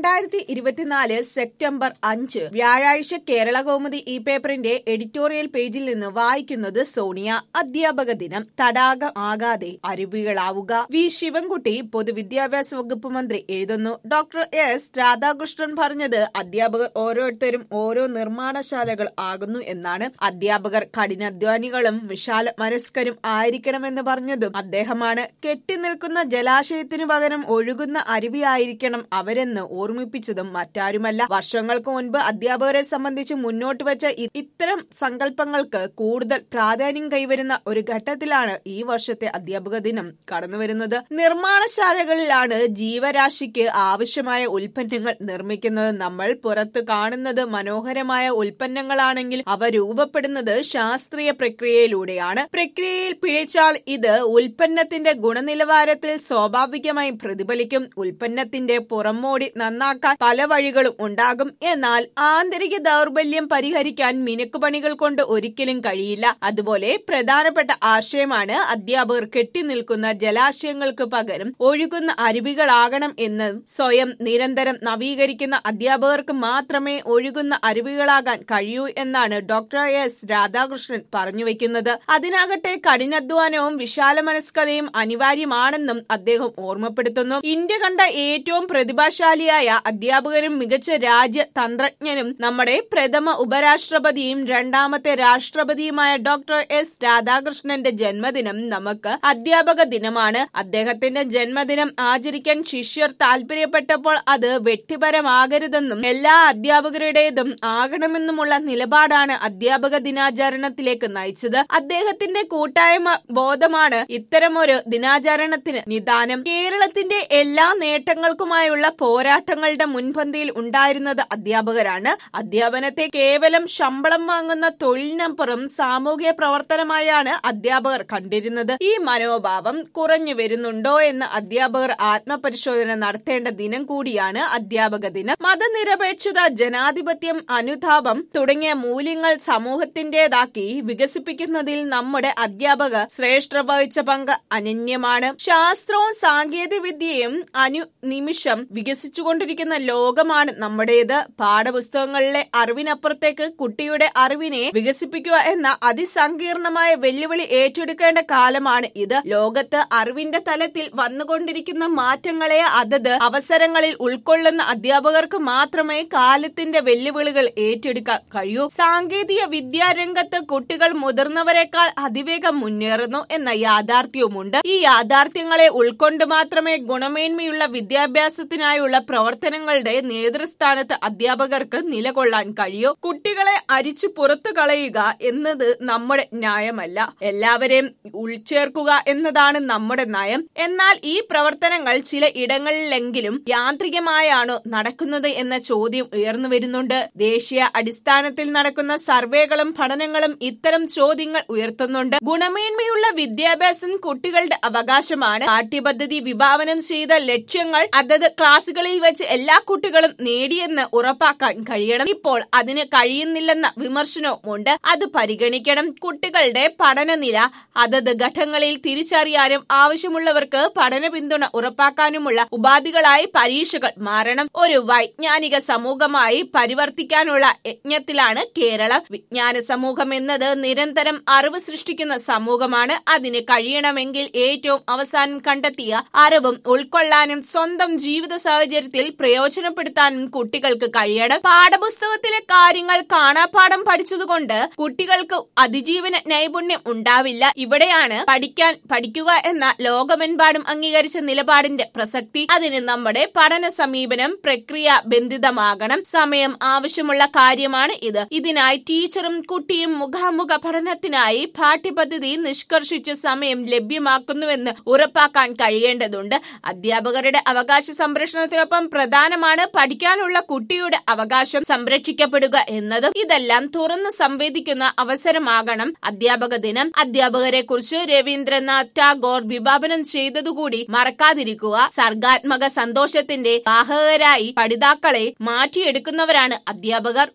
രണ്ടായിരത്തി ഇരുപത്തിനാല് സെപ്റ്റംബർ അഞ്ച് വ്യാഴാഴ്ച കേരള കൗമുദി ഈ പേപ്പറിന്റെ എഡിറ്റോറിയൽ പേജിൽ നിന്ന് വായിക്കുന്നത് സോണിയ അധ്യാപക ദിനം തടാകം ആകാതെ അരുവികളാവുക വി ശിവൻകുട്ടി പൊതുവിദ്യാഭ്യാസ വകുപ്പ് മന്ത്രി എഴുതുന്നു ഡോക്ടർ എസ് രാധാകൃഷ്ണൻ പറഞ്ഞത് അധ്യാപകർ ഓരോരുത്തരും ഓരോ നിർമ്മാണശാലകൾ ആകുന്നു എന്നാണ് അധ്യാപകർ കഠിനാധ്വാനികളും വിശാല മനസ്കരും ആയിരിക്കണമെന്ന് പറഞ്ഞതും അദ്ദേഹമാണ് കെട്ടിനിൽക്കുന്ന ജലാശയത്തിനു പകരം ഒഴുകുന്ന അരുവിയായിരിക്കണം അവരെന്ന് ഓർമ്മിപ്പിച്ചതും മറ്റാരുമല്ല വർഷങ്ങൾക്ക് മുൻപ് അധ്യാപകരെ സംബന്ധിച്ച് മുന്നോട്ട് വെച്ച ഇ- ഇത്തരം സങ്കല്പങ്ങൾക്ക് കൂടുതൽ പ്രാധാന്യം കൈവരുന്ന ഒരു ഘട്ടത്തിലാണ് ഈ വർഷത്തെ അധ്യാപക ദിനം കടന്നുവരുന്നത് നിർമ്മാണശാലകളിലാണ് ജീവരാശിക്ക് ആവശ്യമായ ഉൽപ്പന്നങ്ങൾ നിർമ്മിക്കുന്നത് നമ്മൾ പുറത്ത് കാണുന്നത് മനോഹരമായ ഉൽപ്പന്നങ്ങളാണെങ്കിൽ അവ രൂപപ്പെടുന്നത് ശാസ്ത്രീയ പ്രക്രിയയിലൂടെയാണ് പ്രക്രിയയിൽ പിഴച്ചാൽ ഇത് ഉൽപ്പന്നത്തിന്റെ ഗുണനിലവാരത്തിൽ സ്വാഭാവികമായി പ്രതിഫലിക്കും ഉൽപ്പന്നത്തിന്റെ പുറമോടി നന്നാക്കാൻ പല വഴികളും ഉണ്ടാകും എന്നാൽ ആന്തരിക ദൗർബല്യം പരിഹരിക്കാൻ മിനുക്കുപണികൾ കൊണ്ട് ഒരിക്കലും കഴിയില്ല അതുപോലെ പ്രധാനപ്പെട്ട ആശയമാണ് അധ്യാപകർ കെട്ടിനിൽക്കുന്ന ജലാശയങ്ങൾക്ക് പകരം ഒഴുകുന്ന അരുവികളാകണം എന്ന് സ്വയം നിരന്തരം നവീകരിക്കുന്ന അധ്യാപകർക്ക് മാത്രമേ ഒഴുകുന്ന അരുവികളാകാൻ കഴിയൂ എന്നാണ് ഡോക്ടർ എസ് രാധാകൃഷ്ണൻ പറഞ്ഞു വെക്കുന്നത് അതിനാകട്ടെ കഠിനാധ്വാനവും വിശാല മനസ്കതയും അനിവാര്യമാണെന്നും അദ്ദേഹം ഓർമ്മപ്പെടുത്തുന്നു ഇന്ത്യ കണ്ട ഏറ്റവും പ്രതിഭാശാലിയായ അധ്യാപകരും മികച്ച രാജ്യ തന്ത്രജ്ഞനും നമ്മുടെ പ്രഥമ ഉപരാഷ്ട്രപതിയും രണ്ടാമത്തെ രാഷ്ട്രപതിയുമായ ഡോക്ടർ എസ് രാധാകൃഷ്ണന്റെ ജന്മദിനം നമുക്ക് അധ്യാപക ദിനമാണ് അദ്ദേഹത്തിന്റെ ജന്മദിനം ആചരിക്കാൻ ശിഷ്യർ താല്പര്യപ്പെട്ടപ്പോൾ അത് വ്യക്തിപരമാകരുതെന്നും എല്ലാ അധ്യാപകരുടേതും ആകണമെന്നുമുള്ള നിലപാടാണ് അധ്യാപക ദിനാചരണത്തിലേക്ക് നയിച്ചത് അദ്ദേഹത്തിന്റെ കൂട്ടായ്മ ബോധമാണ് ഇത്തരമൊരു ദിനാചരണത്തിന് നിദാനം കേരളത്തിന്റെ എല്ലാ നേട്ടങ്ങൾക്കുമായുള്ള പോരാട്ടങ്ങളുടെ മുൻപന്തിയിൽ ഉണ്ടായിരുന്നത് അധ്യാപകരാണ് അധ്യാപനത്തെ കേവലം ശമ്പളം വാങ്ങുന്ന തൊഴിലിനപ്പുറം സാമൂഹിക പ്രവർത്തനമായാണ് അധ്യാപകർ കണ്ടിരുന്നത് ഈ മനോഭാവം കുറഞ്ഞു വരുന്നുണ്ടോ എന്ന് അധ്യാപകർ ആത്മപരിശോധന നടത്തേണ്ട ദിനം കൂടിയാണ് അധ്യാപക ദിനം മതനിരപേക്ഷത ജനാധിപത്യം അനുതാപം തുടങ്ങിയ മൂല്യങ്ങൾ സമൂഹത്തിന്റേതാക്കി വികസിപ്പിക്കുന്നതിൽ നമ്മുടെ അധ്യാപക ശ്രേഷ്ഠ വഹിച്ച പങ്ക് അനന്യമാണ് ശാസ്ത്രവും സാങ്കേതിക വിദ്യയും അനു നിമിഷം വികസിച്ചുകൊണ്ടിരിക്കുന്ന ലോകമാണ് നമ്മുടേത് പാഠപുസ്തകങ്ങളിലെ അറിവിനപ്പുറത്തേക്ക് കുട്ടിയുടെ അറിവിനെ വികസിപ്പിക്കുക എന്ന അതിസങ്കീർണമായ വെല്ലുവിളി ഏറ്റെടുക്കേണ്ട കാലമാണ് ഇത് ലോകത്ത് അറിവിന്റെ തലത്തിൽ വന്നുകൊണ്ടിരിക്കുന്ന മാറ്റങ്ങളെ അതത് അവസരങ്ങളിൽ ഉൾക്കൊള്ളുന്ന അധ്യാപകർക്ക് മാത്രമേ കാലത്തിന്റെ വെല്ലുവിളികൾ ഏറ്റെടുക്കാൻ കഴിയൂ സാങ്കേതിക വിദ്യാരംഗത്ത് കുട്ടികൾ മുതിർന്നവരെക്കാൾ അതിവേഗം മുന്നേറുന്നു എന്ന യാഥാർത്ഥ്യവുമുണ്ട് ഈ യാഥാർത്ഥ്യങ്ങളെ ഉൾക്കൊണ്ട് മാത്രമേ ഗുണമേന്മയുള്ള വിദ്യാഭ്യാസത്തിനായുള്ള പ്രവർത്തനങ്ങളുടെ നേതൃസ്ഥാനത്ത് അധ്യാപകർക്ക് നിലകൊള്ളാൻ കഴിയൂ കുട്ടികളെ അരിച്ചു പുറത്തു കളയുക എന്നത് നമ്മുടെ ന്യായമല്ല എല്ലാവരെയും ഉൾച്ചേർക്കുക എന്നതാണ് നമ്മുടെ നയം എന്നാൽ ഈ പ്രവർത്തനങ്ങൾ ചില ഇടങ്ങളിലെങ്കിലും യാന്ത്രികമായാണോ നടക്കുന്നത് എന്ന ചോദ്യം ഉയർന്നു വരുന്നുണ്ട് ദേശീയ അടിസ്ഥാനത്തിൽ നടക്കുന്ന സർവേകളും പഠനങ്ങളും ഇത്തരം ചോദ്യങ്ങൾ ഉയർത്തുന്നുണ്ട് ഗുണമേന്മയുള്ള വിദ്യാഭ്യാസം കുട്ടികളുടെ അവകാശമാണ് പാഠ്യപദ്ധതി വിഭാവനം ചെയ്ത ലക്ഷ്യങ്ങൾ അതത് ക്ലാസുകളിൽ വെച്ച് എല്ലാ കുട്ടികളും നേടിയെന്ന് ഉറപ്പാക്കാൻ കഴിയണം ഇപ്പോൾ അതിന് കഴിയുന്നില്ലെന്ന വിമർശനവുമുണ്ട് അത് പരിഗണിക്കണം കുട്ടികളുടെ പഠനനില അതത് ഘട്ടങ്ങളിൽ തിരിച്ചറിയാനും ആവശ്യമുള്ളവർക്ക് പഠന പിന്തുണ ഉറപ്പാക്കാനുമുള്ള ഉപാധികളായി പരീക്ഷകൾ മാറണം ഒരു വൈജ്ഞാനിക സമൂഹമായി പരിവർത്തിക്കാനുള്ള യജ്ഞത്തിലാണ് കേരളം വിജ്ഞാന സമൂഹം എന്നത് നിരന്തരം അറിവ് സൃഷ്ടിക്കുന്ന സമൂഹമാണ് അതിന് കഴിയണമെങ്കിൽ ഏറ്റവും അവസാനം കണ്ടെത്തിയ അറിവും ഉൾക്കൊള്ളാനും സ്വന്തം ജീവിത സാഹചര്യത്തിൽ പ്രയോജനപ്പെടുത്താനും കുട്ടികൾക്ക് കഴിയണം പാഠപുസ്തകത്തിലെ കാര്യങ്ങൾ കാണാപ്പാഠം പഠിച്ചതുകൊണ്ട് കുട്ടികൾക്ക് അതിജീവന നൈപുണ്യം ഉണ്ടാവില്ല ഇവിടെയാണ് പഠിക്കാൻ പഠിക്കുക എന്ന ലോകമെമ്പാടും അംഗീകരിച്ച നിലപാടിന്റെ പ്രസക്തി അതിന് നമ്മുടെ പഠന സമീപനം പ്രക്രിയ ബന്ധിതമാകണം സമയം ആവശ്യമുള്ള കാര്യമാണ് ഇത് ഇതിനായി ടീച്ചറും കുട്ടിയും മുഖാമുഖ പഠനത്തിനായി പാഠ്യപദ്ധതി നിഷ്കർഷിച്ച് സമയം ലഭ്യമാക്കുന്നുവെന്ന് ഉറപ്പാക്കാൻ കഴിയേണ്ടതുണ്ട് അധ്യാപകരുടെ അവകാശ സംരക്ഷണത്തിനൊപ്പം പ്രധാനമാണ് പഠിക്കാനുള്ള കുട്ടിയുടെ അവകാശം സംരക്ഷിക്കപ്പെടുക എന്നതും ഇതെല്ലാം തുറന്നു സംവേദിക്കുന്ന അവസരമാകണം അധ്യാപക ദിനം അധ്യാപകരെ കുറിച്ച് രവീന്ദ്രനാഥ് ടാഗോർ വിഭാവനം ചെയ്തതുകൂടി മറക്കാതിരിക്കുക സർഗാത്മക സന്തോഷത്തിന്റെ വാഹകരായി പഠിതാക്കളെ മാറ്റിയെടുക്കുന്നവരാണ് അധ്യാപകർ